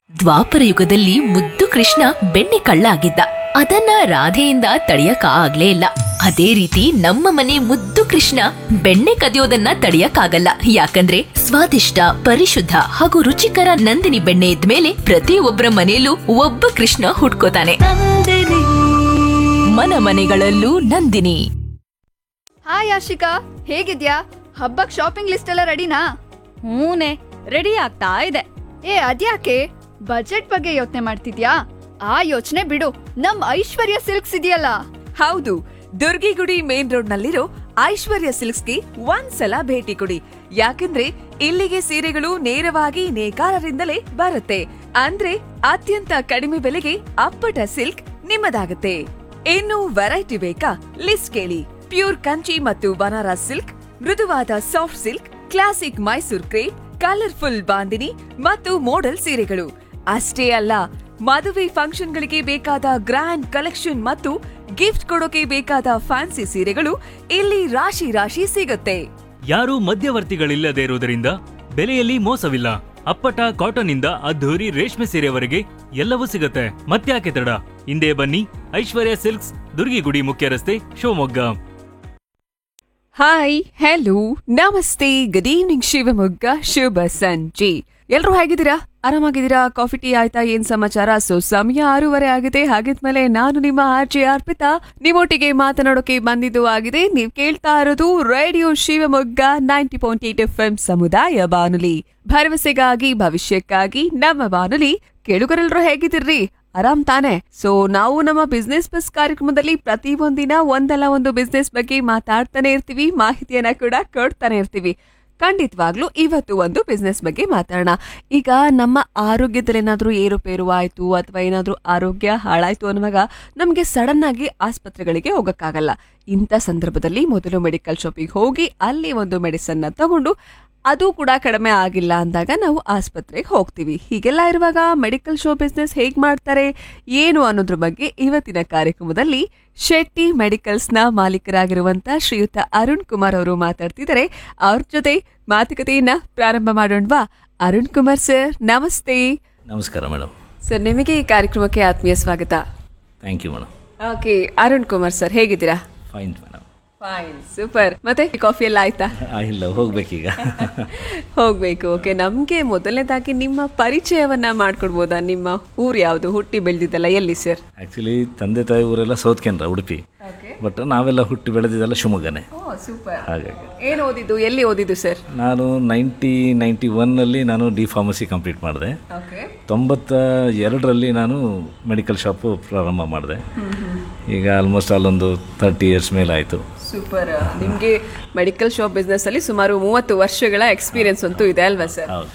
ದ್ವಾಪರ ಯುಗದಲ್ಲಿ ಮುದ್ದು ಕೃಷ್ಣ ಬೆಣ್ಣೆ ಕಳ್ಳ ಆಗಿದ್ದ ಅದನ್ನ ರಾಧೆಯಿಂದ ತಡೆಯಕ ಆಗ್ಲೇ ಇಲ್ಲ ಅದೇ ರೀತಿ ನಮ್ಮ ಮನೆ ಮುದ್ದು ಕೃಷ್ಣ ಬೆಣ್ಣೆ ಕದಿಯೋದನ್ನ ತಡೆಯಕ್ಕಾಗಲ್ಲ ಯಾಕಂದ್ರೆ ಸ್ವಾದಿಷ್ಟ ಪರಿಶುದ್ಧ ಹಾಗೂ ರುಚಿಕರ ನಂದಿನಿ ಬೆಣ್ಣೆ ಇದ್ಮೇಲೆ ಪ್ರತಿಯೊಬ್ಬರ ಮನೆಯಲ್ಲೂ ಒಬ್ಬ ಕೃಷ್ಣ ಹುಟ್ಕೋತಾನೆ ಮನ ಮನೆಗಳಲ್ಲೂ ನಂದಿನಿ ಹಾಯ್ ಆಶಿಕಾ ಹೇಗಿದ್ಯಾ ಹಬ್ಬಕ್ ಶಾಪಿಂಗ್ ಲಿಸ್ಟ್ ಎಲ್ಲ ರೆಡಿನಾ ಹೂನೆ ರೆಡಿ ಆಗ್ತಾ ಇದೆ ಏ ಅದ್ಯಾಕೆ ಬಜೆಟ್ ಬಗ್ಗೆ ಯೋಚನೆ ಮಾಡ್ತಿದ್ಯಾ ಆ ಯೋಚನೆ ಬಿಡು ನಮ್ ಐಶ್ವರ್ಯ ಸಿಲ್ಕ್ಸ್ ಇದೆಯಲ್ಲ ಹೌದು ದುರ್ಗಿಗುಡಿ ಮೇನ್ ರೋಡ್ ನಲ್ಲಿರೋ ಐಶ್ವರ್ಯ ಸಿಲ್ಕ್ಸ್ಗೆ ಒಂದ್ಸಲ ಭೇಟಿ ಕೊಡಿ ಯಾಕಂದ್ರೆ ಇಲ್ಲಿಗೆ ಸೀರೆಗಳು ನೇರವಾಗಿ ನೇಕಾರರಿಂದಲೇ ಬರುತ್ತೆ ಅಂದ್ರೆ ಅತ್ಯಂತ ಕಡಿಮೆ ಬೆಲೆಗೆ ಅಪ್ಪಟ ಸಿಲ್ಕ್ ನಿಮ್ಮದಾಗುತ್ತೆ ಇನ್ನು ವೆರೈಟಿ ಬೇಕಾ ಲಿಸ್ಟ್ ಕೇಳಿ ಪ್ಯೂರ್ ಕಂಚಿ ಮತ್ತು ಬನಾರಸ್ ಸಿಲ್ಕ್ ಮೃದುವಾದ soft silk classic Mysore crepe colourful bandhani ಮತ್ತು ಮೋಡಲ್ ಸೀರೆಗಳು ಅಷ್ಟೇ ಅಲ್ಲ ಮದುವೆ ಫಂಕ್ಷನ್ಗಳಿಗೆ ಬೇಕಾದ ಗ್ರ್ಯಾಂಡ್ ಕಲೆಕ್ಷನ್ ಮತ್ತು ಗಿಫ್ಟ್ ಕೊಡೋಕೆ ಬೇಕಾದ ಫ್ಯಾನ್ಸಿ ಸೀರೆಗಳು ಇಲ್ಲಿ ರಾಶಿ ರಾಶಿ ಸಿಗುತ್ತೆ ಯಾರೂ ಮಧ್ಯವರ್ತಿಗಳಿಲ್ಲದೆ ಇರುವುದರಿಂದ ಬೆಲೆಯಲ್ಲಿ ಮೋಸವಿಲ್ಲ ಅಪ್ಪಟ ಕಾಟನ್ ಇಂದ ಅದ್ಧೂರಿ ರೇಷ್ಮೆ ಸೀರೆವರೆಗೆ ಎಲ್ಲವೂ ಸಿಗುತ್ತೆ ಮತ್ತ್ಯಾಕೆ ತಡ ಹಿಂದೆ ಬನ್ನಿ ಐಶ್ವರ್ಯ ಸಿಲ್ಕ್ಸ್ ದುರ್ಗಿಗುಡಿ ಮುಖ್ಯ ರಸ್ತೆ ಶಿವಮೊಗ್ಗ ಹಾಯ್ ಹಲೋ ನಮಸ್ತೆ ಗುಡ್ ಈವ್ನಿಂಗ್ ಶಿವಮೊಗ್ಗ ಶುಭ ಸಂಜೆ ಎಲ್ರು ಹೇಗಿದ್ದೀರಾ ಆರಾಮಾಗಿದ್ದೀರಾ ಕಾಫಿ ಟೀ ಆಯ್ತಾ ಏನ್ ಸಮಾಚಾರ ಸೊ ಸಮಯ ಆರೂವರೆ ಆಗಿದೆ ಹಾಗಿದ್ಮೇಲೆ ನಾನು ನಿಮ್ಮ ಆರ್ಜೆ ಅರ್ಪಿತಾ ನಿಮ್ಮೊಟ್ಟಿಗೆ ಮಾತನಾಡೋಕೆ ಬಂದಿದ್ದು ಆಗಿದೆ ನೀವು ಕೇಳ್ತಾ ಇರೋದು radio Shivamogga ninety point eight F M ಸಮುದಾಯ ಬಾನುಲಿ ಭರವಸೆಗಾಗಿ ಭವಿಷ್ಯಕ್ಕಾಗಿ ನಮ್ಮ ಬಾನುಲಿ ಕೇಳುಗರೆಲ್ಲರೂ ಹೇಗಿದ್ದೀರ್ರಿ ಆರಾಮ್ ತಾನೆ ಸೊ ನಾವು ನಮ್ಮ ಬಿಸ್ನೆಸ್ ಬಸ್ ಕಾರ್ಯಕ್ರಮದಲ್ಲಿ ಪ್ರತಿ ಒಂದಿನ ಒಂದಲ್ಲ ಒಂದು ಬಿಸ್ನೆಸ್ ಬಗ್ಗೆ ಮಾತಾಡ್ತಾನೆ ಇರ್ತೀವಿ ಮಾಹಿತಿಯನ್ನ ಕೂಡ ಕೊಡ್ತಾನೆ ಇರ್ತೀವಿ ಖಂಡಿತವಾಗ್ಲೂ ಇವತ್ತು ಒಂದು ಬಿಸ್ನೆಸ್ ಬಗ್ಗೆ ಮಾತಾಡೋಣ ಈಗ ನಮ್ಮ ಆರೋಗ್ಯದಲ್ಲಿ ಏನಾದ್ರೂ ಏರುಪೇರು ಆಯ್ತು ಅಥವಾ ಏನಾದ್ರೂ ಆರೋಗ್ಯ ಹಾಳಾಯ್ತು ಅನ್ನುವಾಗ ನಮಗೆ ಸಡನ್ ಆಗಿ ಆಸ್ಪತ್ರೆಗಳಿಗೆ ಹೋಗಕ್ಕಾಗಲ್ಲ ಇಂಥ ಸಂದರ್ಭದಲ್ಲಿ ಮೊದಲು ಮೆಡಿಕಲ್ ಶಾಪಿಗೆ ಹೋಗಿ ಅಲ್ಲಿ ಒಂದು ಮೆಡಿಸನ್ ನ ತಗೊಂಡು ಅದು ಕೂಡ ಕಡಿಮೆ ಆಗಿಲ್ಲ ಅಂದಾಗ ನಾವು ಆಸ್ಪತ್ರೆಗೆ ಹೋಗ್ತೀವಿ ಹೀಗೆಲ್ಲ ಇರುವಾಗ ಮೆಡಿಕಲ್ ಶೋ ಬಿಸ್ನೆಸ್ ಹೇಗ್ ಮಾಡ್ತಾರೆ ಏನು ಅನ್ನೋದ್ರ ಬಗ್ಗೆ ಇವತ್ತಿನ ಕಾರ್ಯಕ್ರಮದಲ್ಲಿ ಶೆಟ್ಟಿ ಮೆಡಿಕಲ್ಸ್ ನ ಮಾಲೀಕರಾಗಿರುವಂತ ಶ್ರೀಯುತ ಅರುಣ್ ಕುಮಾರ್ ಅವರು ಮಾತಾಡ್ತಿದ್ದಾರೆ ಅವ್ರ ಜೊತೆ ಮಾತುಕತೆಯನ್ನ ಪ್ರಾರಂಭ ಮಾಡೋಣವಾ ಅರುಣ್ ಕುಮಾರ್ ಸರ್ ನಮಸ್ತೆ ನಮಸ್ಕಾರ ಮೇಡಮ್ ಸರ್ ನಿಮಗೆ ಈ ಕಾರ್ಯಕ್ರಮಕ್ಕೆ ಆತ್ಮೀಯ ಸ್ವಾಗತ thank you madam okay Arun Kumar sir ಹೇಗಿದ್ದೀರಾ ಫೈನ್ ಮೇಡಮ್ ಫೈನ್ ಸೂಪರ್ ಮತ್ತೆ ಕಾಫಿ ಎಲ್ಲ ಆಯ್ತಾ ಇಲ್ಲ ಹೋಗ್ಬೇಕೀಗ ಹೋಗ್ಬೇಕು ಓಕೆ ನಮ್ಗೆ ಮೊದಲನೇದಾಗಿ ನಿಮ್ಮ ಪರಿಚಯವನ್ನ ಮಾಡ್ಕೊಡ್ಬೋದಾ ನಿಮ್ಮ ಊರು ಯಾವುದು ಹುಟ್ಟಿ ಬೆಳೆದಿದ್ದಲ್ಲ ಎಲ್ಲಿ ಸರ್ ಆ್ಯಕ್ಚುಲಿ ತಂದೆ ತಾಯಿ ಊರೆಲ್ಲ ಸೌತ್ ಕೆನರಾ ಉಡುಪಿ ಬಟ್ ನಾವೆಲ್ಲ ಹುಟ್ಟಿ ಬೆಳೆದಿದ್ದೆಲ್ಲ ಶಿವಮೊಗ್ಗನೇ ಸೂಪರ್ ಹಾಗಾಗಿ ಏನು ಓದಿದ್ದು ಎಲ್ಲಿ ಓದಿದ್ದು ಸರ್ ನಾನು ನೈಂಟಿ ನೈಂಟಿ ಒನ್ನಲ್ಲಿ ನಾನು ಡಿ ಫಾರ್ಮಸಿ ಕಂಪ್ಲೀಟ್ ಮಾಡಿದೆ ಓಕೆ ತೊಂಬತ್ತ ಎರಡರಲ್ಲಿ ನಾನು ಮೆಡಿಕಲ್ ಶಾಪು ಪ್ರಾರಂಭ ಮಾಡಿದೆ ಈಗ ಆಲ್ಮೋಸ್ಟ್ ಅಲ್ಲೊಂದು ತರ್ಟಿ ಇಯರ್ಸ್ ಮೇಲೆ ಆಯಿತು ಸೂಪರ್ ನಿಮ್ಗೆ ಮೆಡಿಕಲ್ ಶಾಪ್ ಬಿಸ್ನೆಸ್ ಅಲ್ಲಿ ಸುಮಾರು ಮೂವತ್ತು ವರ್ಷಗಳ ಎಕ್ಸ್ಪೀರಿಯನ್ಸ್ ಅಂತೂ ಇದೆ ಅಲ್ವಾ ಸರ್ ಹೌದು